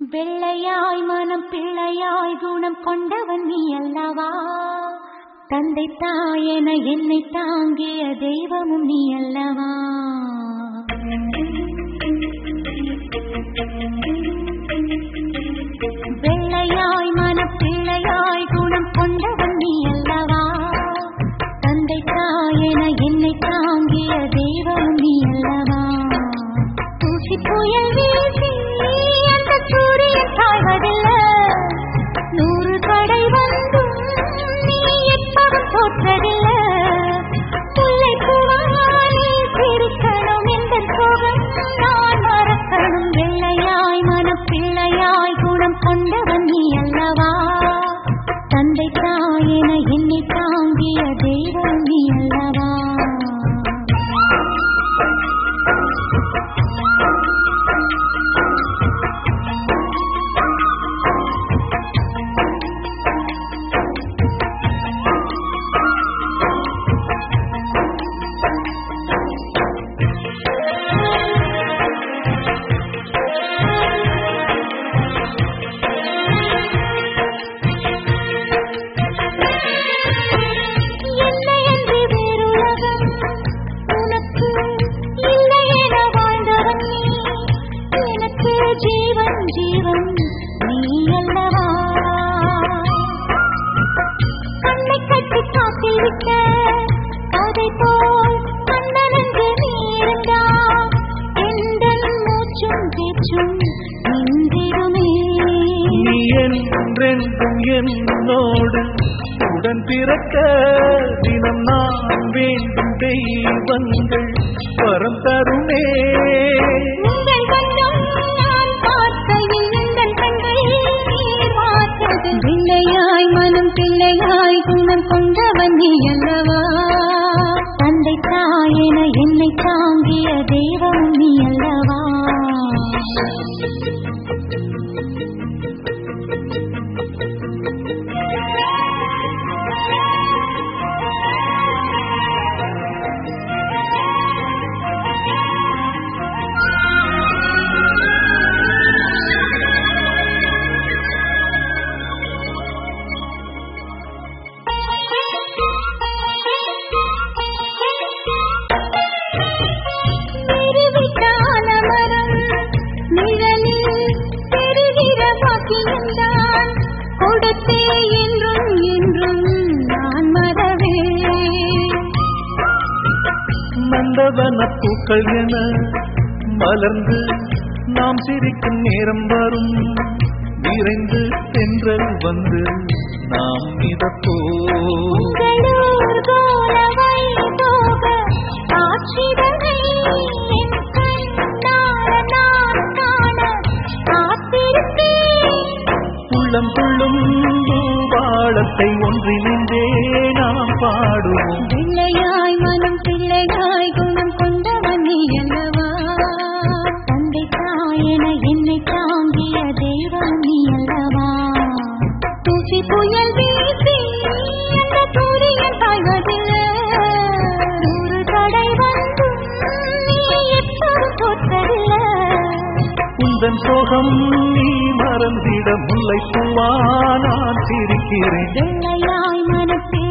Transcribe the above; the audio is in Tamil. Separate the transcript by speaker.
Speaker 1: வெள்ளையாய் மனம் பிள்ளையாய் குணம் கொண்டவன் நீ அல்லவா தந்தை தாயென என்னை தாங்கிய தெய்வமும் நீ அல்லவா வெள்ளையாய் மனம் பிள்ளையாய் குணம் கொண்டவன் நீ அல்லவா தந்தை தாயென என்னை தாங்கிய தெய்வமும் நீ அல்லவா தூசி புயல் வீசி அந்த சூரியன் சாய்வதில்லை நூறு கடை வந்தும் நீ எப்பவும் தோற்றதில்லை முல்லை பூவாலே சிரிக்கணும் எந்த சோகம் நான் மறக்கணும் வெள்ளையாய் மனப்பிள்ளையாய் குணம் கொண்டவன் நீ அல்லவா தந்தை தாயென என்னை தாங்கிய தெய்வம் நீ அல்லவா இல்லை என்று வேறுலகம் உனக்கு இல்லை என வாழ்ந்தவன் நீ எனக்கு ஜீவன் ஜீவன் நீ அல்லவா கண்ணை கட்டி காத்திருக்க அதை போல் கண்ணன் என்று நீ இருந்தால் எந்த மூச்சும் பேச்சும் நின்றிடுமே
Speaker 2: நீ என்றென்றும் என்னோடு உடன் பிறக்க தினம் நான் வேண்டும் தெய்வங்கள் வரம் தருமே
Speaker 1: உங்கள் கண்ணம் நான் பார்க்கையில் எங்கள் கண்கள் நீர் வார்த்தது. பிள்ளையாய் மனம் பிள்ளையாய் குணம் கொண்டவன் நீ அல்லவா தந்தை தாயென என்னை தாங்கிய தெய்வம் நீ அல்லவா நிறுவிட்டான மரம் நிழலில் பெறுகிற பாக்கியம்தான் கொடுத்தே என்றும் என்றும் நான் மறவே
Speaker 2: நந்தவன பூக்கள் என மலர்ந்து நாம் சிரிக்கும் நேரம் வரும் விரைந்து தென்றல் வந்து நாம் மிதப்போ
Speaker 1: உங்களூர் கோலவை போக ஆட்சிதனை என் கண்ணார நான் காண காத்திருப்பேன்
Speaker 2: உள்ளம் துள்ளும் வாழத்தை ஒன்றினின்றே நாம் பாடுவோம்
Speaker 1: பிள்ளையாய் மனம் பிள்ளையாய் குணம் கொண்டவன் நீ அல்லவா தந்தை தாயென என்னை தாங்கிய தெய்வம் நீ அல்லவா தூசி புயல் வீசி அந்த சூரியன் தாய்வதில்லை நூறு தடை வந்து நீ எப்போதும் தோற்றதில்லை
Speaker 2: உந்தன் சோகம் நீ மறந்திட முல்லை பூவா நான் சிரிக்கிறேன்
Speaker 1: வெள்ளையாய் மனப்பே